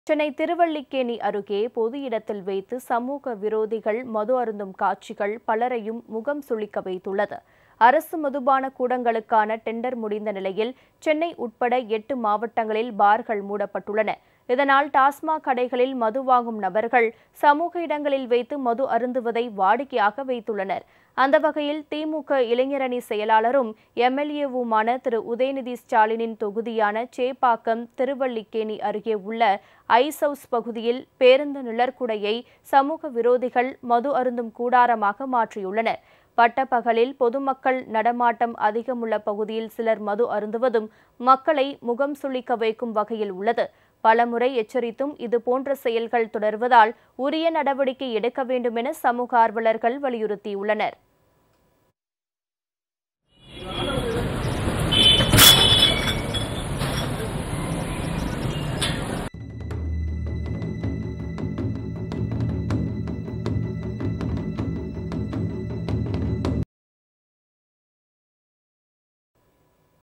சென்னை திருவல்லிக்கேணி அருகே பொது இடத்தில் வைத்து சமூக விரோதிகள் மது அருந்தும் காட்சிகள் பலரையும் முகம் சுளிக்க வைத்துள்ளது அரசு மதுபான கூடங்களுக்கான டெண்டர் முடிந்த நிலையில் சென்னை உட்பட எட்டு மாவட்டங்களில் பார்கள் மூடப்பட்டுள்ளன இதனால் டாஸ்மாக் கடைகளில் மது வாங்கும் நபர்கள் சமூக இடங்களில் வைத்து மது அருந்துவதை வாடிக்கையாக வைத்துள்ளனர் அந்த வகையில் திமுக இளைஞரணி செயலாளரும் எம்எல்ஏவுமான திரு உதயநிதி ஸ்டாலினின் தொகுதியான சேப்பாக்கம் திருவல்லிக்கேணி அருகே உள்ள ஐஸ் ஹவுஸ் பகுதியில் பேருந்து நிழற்குடையை சமூக விரோதிகள் மது அருந்தும் கூடாரமாக மாற்றியுள்ளனர் பட்டப்பகலில் பொதுமக்கள் நடமாட்டம் அதிகமுள்ள பகுதியில் சிலர் மது அருந்துவதும் மக்களை முகம் சுளிக்க வைக்கும் வகையில் உள்ளது பலமுறை எச்சரித்தும் இதுபோன்ற செயல்கள் தொடர்வதால் உரிய நடவடிக்கை எடுக்க வேண்டும் என சமூக ஆர்வலர்கள் வலியுறுத்தியுள்ளனர்